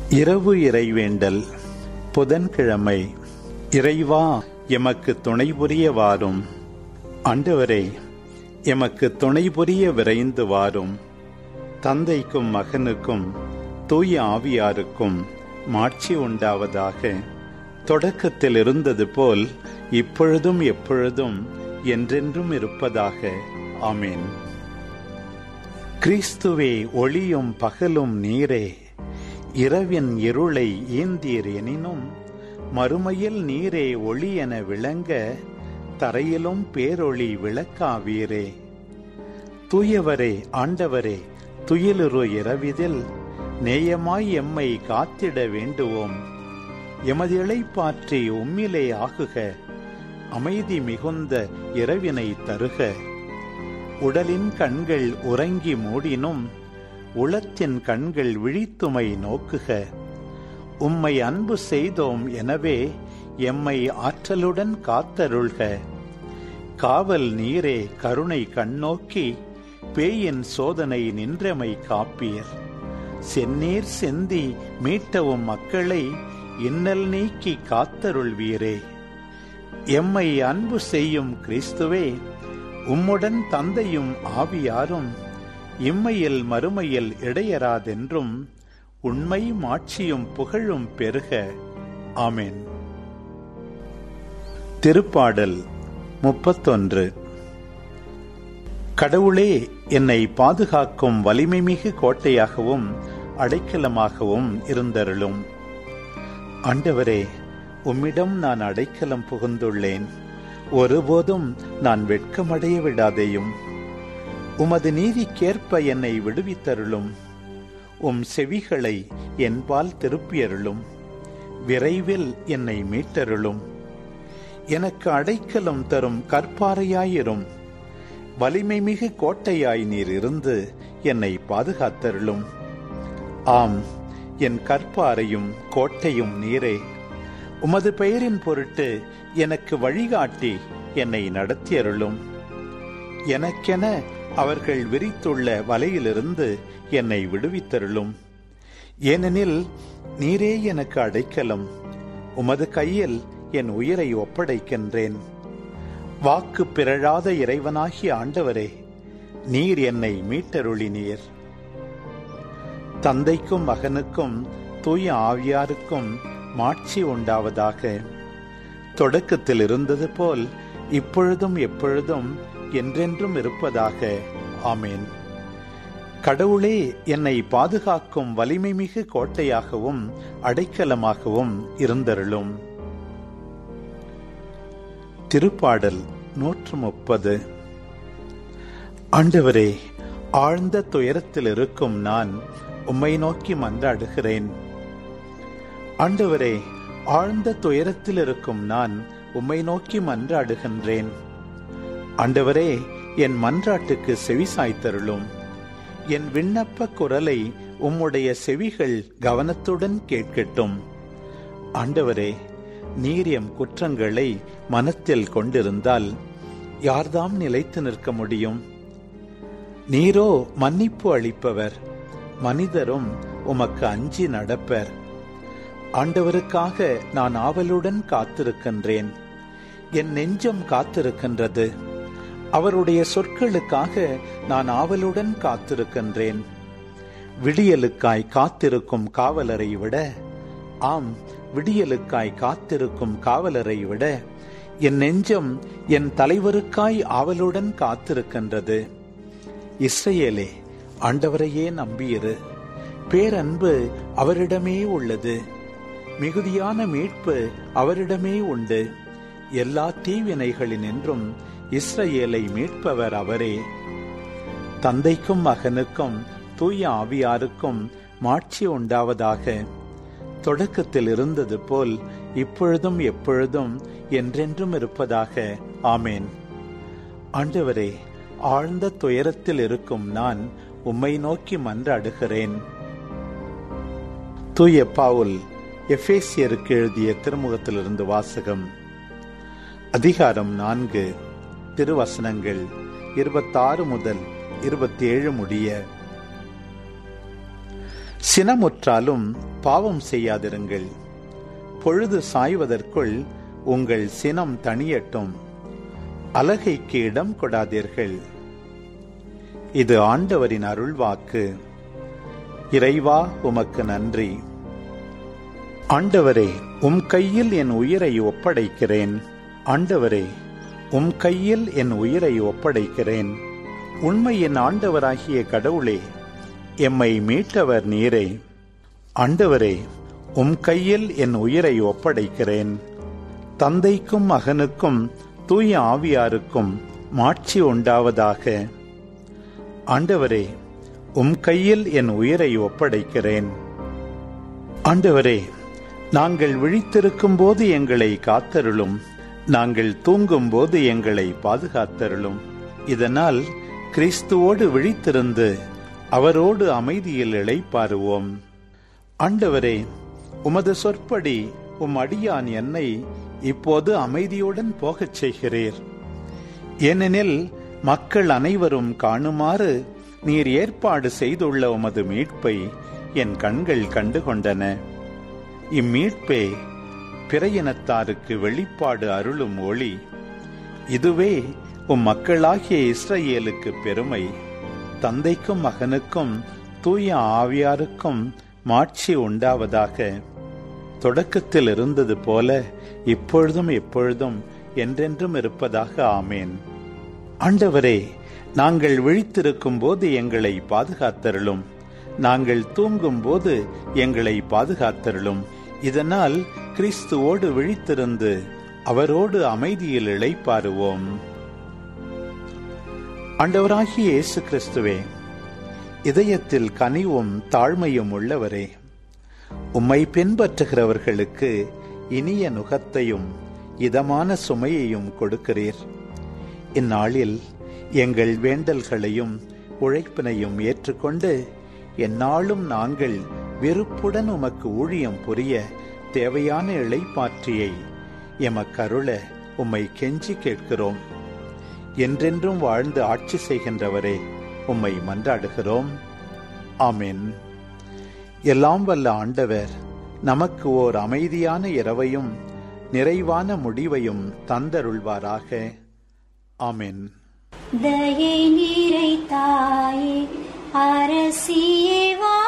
இரவு இறைவேண்டல் புதன்கிழமை இறைவா எமக்கு துணை புரிய வாரும் ஆண்டவரே எமக்கு துணை புரிய விரைந்து வாரும் தந்தைக்கும் மகனுக்கும் தூய ஆவியாருக்கும் மாட்சி உண்டாவதாக தொடக்கத்தில் இருந்தது போல் இப்பொழுதும் எப்பொழுதும் என்றென்றும் இருப்பதாக ஆமேன் கிறிஸ்துவே ஒளியும் பகலும் நீரே இரவின் இருளை ஈந்தீர் எனினும் மறுமையில் நீரே ஒளி என விளங்க தரையிலும் பேரொளி விளக்காவீரே தூயவரே ஆண்டவரே துயிலுரு இரவிதில் நேயமாய் எம்மை காத்திட வேண்டுவோம் எமது இளைப்பாற்றி உம்மிலே ஆகுக அமைதி மிகுந்த இரவினை தருக உடலின் கண்கள் உறங்கி மூடினும் உளத்தின் கண்கள் விழித்துமை நோக்குக உம்மை அன்பு செய்தோம் எனவே எம்மை ஆற்றலுடன் காத்தருள்க காவல் நீரே கருணை கண்ணோக்கி பேயின் சோதனை நின்றமை காப்பீர் செந்நீர் செந்தி மீட்டவும் மக்களை இன்னல் நீக்கி காத்தருள்வீரே எம்மை அன்பு செய்யும் கிறிஸ்துவே உம்முடன் தந்தையும் ஆவியாரும் இம்மையில் மறுமையில் இடையராதென்றும் உண்மை மாட்சியும் புகழும் பெருக ஆமென் திருப்பாடல் முப்பத்தொன்று கடவுளே என்னை பாதுகாக்கும் வலிமைமிகு கோட்டையாகவும் அடைக்கலமாகவும் இருந்தருளும் ஆண்டவரே உம்மிடம் நான் அடைக்கலம் புகுந்துள்ளேன் ஒருபோதும் நான் வெட்கமடைய விடாதேயும் உமது நீதிக்கேற்ப என்னை விடுவித்தருளும் உம் செவிகளை என்பால் திருப்பியருளும் விரைவில் என்னை மீட்டருளும் எனக்கு அடைக்கலம் தரும் கற்பாறையாயிரும் வலிமை மிகு கோட்டையாய் நீர் இருந்து என்னை பாதுகாத்தருளும் ஆம் என் கற்பாறையும் கோட்டையும் நீரே உமது பெயரின் பொருட்டு எனக்கு வழிகாட்டி என்னை நடத்தியருளும் எனக்கென அவர்கள் விரித்துள்ள வலையிலிருந்து என்னை விடுவித்தருளும் ஏனெனில் நீரே எனக்கு அடைக்கலம் உமது கையில் என் உயிரை ஒப்படைக்கின்றேன் வாக்கு பிறழாத இறைவனாகிய ஆண்டவரே நீர் என்னை மீட்டருளினீர் தந்தைக்கும் மகனுக்கும் தூய ஆவியாருக்கும் மாட்சி உண்டாவதாக தொடக்கத்தில் இருந்தது போல் இப்பொழுதும் எப்பொழுதும் என்றென்றும் இருப்பதாக ஆமேன் கடவுளே என்னை பாதுகாக்கும் வலிமை மிகு கோட்டையாகவும் அடைக்கலமாகவும் இருந்தருளும் திருப்பாடல் நூற்று முப்பது ஆண்டவரே ஆழ்ந்த துயரத்தில் இருக்கும் நான் உம்மை நோக்கி மன்றாடுகிறேன் ஆண்டவரே ஆழ்ந்த துயரத்தில் இருக்கும் நான் உம்மை நோக்கி மன்றாடுகின்றேன் ஆண்டவரே என் மன்றாட்டுக்கு செவி சாய்த்தருளும் என் விண்ணப்ப குரலை உம்முடைய செவிகள் கவனத்துடன் கேட்கட்டும் ஆண்டவரே நீர் எம் குற்றங்களை மனத்தில் கொண்டிருந்தால் யார்தாம் நிலைத்து நிற்க முடியும் நீரோ மன்னிப்பு அளிப்பவர் மனிதரும் உமக்கு அஞ்சி நடப்பர் ஆண்டவருக்காக நான் ஆவலுடன் காத்திருக்கின்றேன் என் நெஞ்சம் காத்திருக்கின்றது அவருடைய சொற்களுக்காக நான் ஆவலுடன் காத்திருக்கின்றேன் விடியலுக்காய் காத்திருக்கும் காவலரை விட ஆம் விடியலுக்காய் காத்திருக்கும் காவலரை விட என் நெஞ்சம் என் தலைவருக்காய் ஆவலுடன் காத்திருக்கின்றது இஸ்ரேலே ஆண்டவரையே நம்பியிரு பேரன்பு அவரிடமே உள்ளது மிகுதியான மீட்பு அவரிடமே உண்டு எல்லா தீவினைகளினின்றும் இஸ்ரேலை மீட்பவர் அவரே தந்தைக்கும் மகனுக்கும் தூய ஆவியாருக்கும் மாட்சி உண்டாவதாக தொடக்கத்தில் இருந்தது போல் இப்பொழுதும் எப்பொழுதும் என்றென்றும் இருப்பதாக ஆமேன் ஆண்டவரே ஆழ்ந்த துயரத்தில் இருக்கும் நான் உம்மை நோக்கி மன்றாடுகிறேன் தூய பாவுல் எஃபேசியருக்கு எழுதிய திருமுகத்திலிருந்து வாசகம் அதிகாரம் நான்கு திருவசனங்கள் இருபத்தாறு முதல் இருபத்தி ஏழு முடிய சினமுற்றாலும் பாவம் செய்யாதிருங்கள் பொழுது சாய்வதற்குள் உங்கள் சினம் தணியட்டும் அலகைக்கு இடம் கொடாதீர்கள் இது ஆண்டவரின் அருள்வாக்கு இறைவா உமக்கு நன்றி ஆண்டவரே உம் கையில் என் உயிரை ஒப்படைக்கிறேன் ஆண்டவரே உம் கையில் என் உயிரை ஒப்படைக்கிறேன் உண்மையின் ஆண்டவராகிய கடவுளே எம்மை மீட்டவர் நீரே ஆண்டவரே உம் கையில் என் உயிரை ஒப்படைக்கிறேன் தந்தைக்கும் மகனுக்கும் தூய ஆவியாருக்கும் மாட்சி உண்டாவதாக ஆண்டவரே உம் கையில் என் உயிரை ஒப்படைக்கிறேன் ஆண்டவரே நாங்கள் விழித்திருக்கும் போது எங்களை காத்தருளும் நாங்கள் தூங்கும் போது எங்களை பாதுகாத்தருளும் இதனால் கிறிஸ்துவோடு விழித்திருந்து அவரோடு அமைதியில் இளைப்பாருவோம் ஆண்டவரே உமது சொற்படி உம் அடியான் என்னை இப்போது அமைதியுடன் போகச் செய்கிறீர் ஏனெனில் மக்கள் அனைவரும் காணுமாறு நீர் ஏற்பாடு செய்துள்ள உமது மீட்பை என் கண்கள் கண்டுகொண்டன இம்மீட்பே பிற இனத்தாருக்கு வெளிப்பாடு அருளும் ஒளி இதுவே உம் மக்களாகிய இஸ்ரேலுக்கு பெருமை தந்தைக்கும் மகனுக்கும் தூய ஆவியாருக்கும் மாட்சி உண்டாவதாக தொடக்கத்தில் இருந்தது போல இப்பொழுதும் எப்பொழுதும் என்றென்றும் இருப்பதாக ஆமேன் ஆண்டவரே நாங்கள் விழித்திருக்கும் போது எங்களை பாதுகாத்தருளும் நாங்கள் தூங்கும் போது எங்களை பாதுகாத்தருளும் இதனால் கிறிஸ்துவோடு விழித்திருந்து அவரோடு அமைதியில் இளைப்பாருவோம் ஆண்டவராகிய இயேசு கிறிஸ்துவே இதயத்தில் கனிவும் தாழ்மையும் உள்ளவரே உம்மை பின்பற்றுகிறவர்களுக்கு இனிய நுகத்தையும் இதமான சுமையையும் கொடுக்கிறீர் இந்நாளில் எங்கள் வேண்டல்களையும் உழைப்பினையும் ஏற்றுக்கொண்டு எந்நாளும் நாங்கள் வெறுப்புடன் உமக்கு ஊழியம் புரிய தேவையான இளைப்பாற்றியை எமக்கருள உம்மை கெஞ்சி கேட்கிறோம் என்றென்றும் வாழ்ந்து ஆட்சி செய்கின்றவரே உம்மை மன்றாடுகிறோம் ஆமென் எல்லாம் வல்ல ஆண்டவர் நமக்கு ஓர் அமைதியான இரவையும் நிறைவான முடிவையும் தந்தருள்வாராக ஆமென் தயை நிறை தாயே அரசியே வா